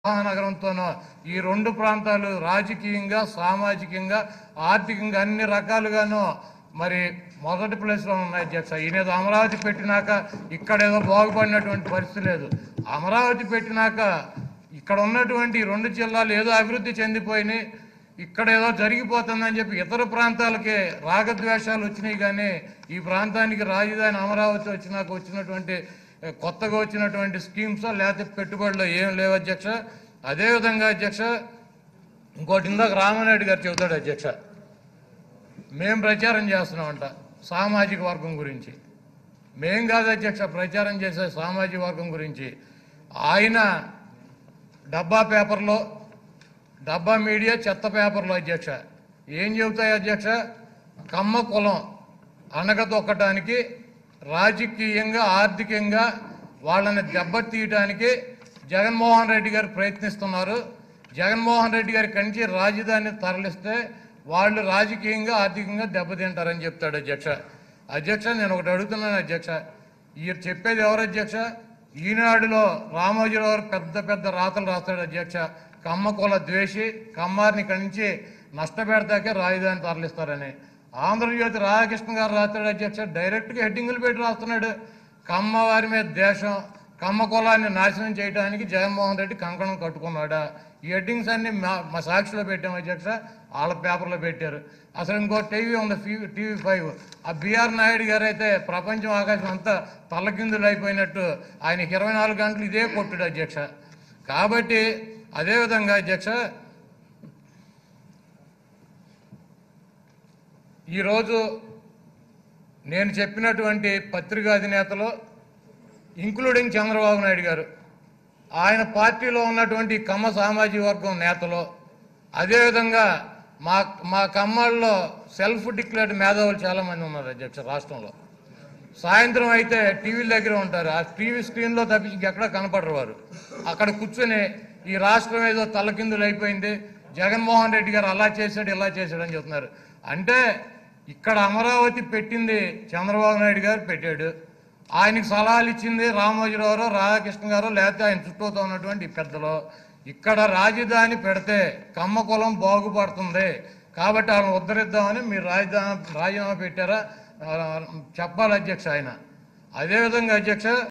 మహానగరంతోనో ఈ రెండు ప్రాంతాలు రాజకీయంగా సామాజికంగా ఆర్థికంగా అన్ని రకాలుగాను మరి మొదటి ప్లేస్లో ఉన్నాయి అధ్యక్ష ఈయనేదో అమరావతి పెట్టినాక ఇక్కడ ఏదో బాగుపడినటువంటి పరిస్థితి లేదు అమరావతి పెట్టినాక ఇక్కడ ఉన్నటువంటి ఈ రెండు జిల్లాలు ఏదో అభివృద్ధి చెందిపోయినాయి ఇక్కడ ఏదో జరిగిపోతుందని చెప్పి ఇతర ప్రాంతాలకి రాగద్వేషాలు వచ్చినాయి కానీ ఈ ప్రాంతానికి రాజధాని అమరావతి వచ్చినాక వచ్చినటువంటి ఏ, కొత్తగా వచ్చినటువంటి స్కీమ్స్ లేకపోతే పెట్టుబడులు ఏం లేవు అధ్యక్ష అదేవిధంగా అధ్యక్ష ఇంకోటి ఇందాక రామనాయుడు గారు చెబుతాడు అధ్యక్ష మేం ప్రచారం చేస్తున్నామంట సామాజిక వర్గం గురించి మేం కాదు అధ్యక్ష ప్రచారం చేసే సామాజిక వర్గం గురించి ఆయన డబ్బా పేపర్లో డబ్బా మీడియా చెత్త పేపర్లో అధ్యక్ష ఏం చెబుతాయి అధ్యక్ష కమ్మ కులం అనగదొక్కటానికి రాజకీయంగా ఆర్థికంగా వాళ్ళని దెబ్బతీయటానికి జగన్మోహన్ రెడ్డి గారు ప్రయత్నిస్తున్నారు జగన్మోహన్ రెడ్డి గారి కంచి రాజధాని తరలిస్తే వాళ్ళు రాజకీయంగా ఆర్థికంగా దెబ్బతింటారని చెప్తాడు అధ్యక్ష అధ్యక్ష నేను ఒకటి అడుగుతున్నాను అధ్యక్ష ఈ చెప్పేది ఎవరు అధ్యక్ష ఈనాడులో రామోజీరావు గారు పెద్ద పెద్ద రాతలు రాస్తాడు అధ్యక్ష కమ్మ కుల ద్వేషి కమ్మారిని కంచి నష్టపెడతాకే రాజధాని తరలిస్తారని ఆంధ్రజ్యోతి రాధాకృష్ణ గారు రాస్తాడు అధ్యక్ష డైరెక్ట్గా హెడ్డింగులు పెట్టి రాస్తున్నాడు కమ్మ వారి మీద దేశం కమ్మ కులాన్ని నాశనం చేయడానికి జగన్మోహన్ రెడ్డి కంకణం కట్టుకున్నాడా ఈ హెడ్డింగ్స్ అన్ని మా మా సాక్షిలో పెట్టాం అధ్యక్ష వాళ్ళ పేపర్లో పెట్టారు అసలు ఇంకో టీవీ ఉంది ఫీ- టీవీ ఫైవ్ ఆ బిఆర్ నాయుడు గారు అయితే ప్రపంచం ఆకాశం అంతా తల్లకిందులు అయిపోయినట్టు ఆయనకి ఇరవై నాలుగు గంటలు ఇదే కొట్టుడు అధ్యక్ష కాబట్టి అదేవిధంగా అధ్యక్ష ఈరోజు నేను చెప్పినటువంటి పత్రికా అధినేతలు ఇంక్లూడింగ్ చంద్రబాబు నాయుడు గారు ఆయన పార్టీలో ఉన్నటువంటి కమ్మ సామాజిక వర్గం నేతలు అదేవిధంగా మా మా కమ్మల్లో సెల్ఫ్ డిక్లేర్డ్ మేధావులు చాలామంది ఉన్నారు అధ్యక్ష రాష్ట్రంలో సాయంత్రం అయితే టీవీల దగ్గర ఉంటారు ఆ టీవీ స్క్రీన్లో తప్పించి ఎక్కడ కనపడరు వారు అక్కడ కూర్చొని ఈ రాష్ట్రం ఏదో తలకిందులు అయిపోయింది జగన్మోహన్ రెడ్డి గారు అలా చేశాడు ఇలా చేశాడు అని చెప్తున్నారు అంటే ఇక్కడ అమరావతి పెట్టింది చంద్రబాబు నాయుడు గారు పెట్టాడు ఆయనకి సలహాలు ఇచ్చింది రామోజీరావు రాధాకృష్ణ గారు లేకపోతే ఆయన చుట్టూతో ఉన్నటువంటి ఈ పెద్దలు ఇక్కడ రాజధాని పెడితే కమ్మ కులం బాగుపడుతుంది కాబట్టి వాళ్ళని ఉద్ధరిద్దామని మీరు రాజధాని రాజీనామా పెట్టారా ఆ, చెప్పాలి అధ్యక్ష ఆయన అదేవిధంగా అధ్యక్ష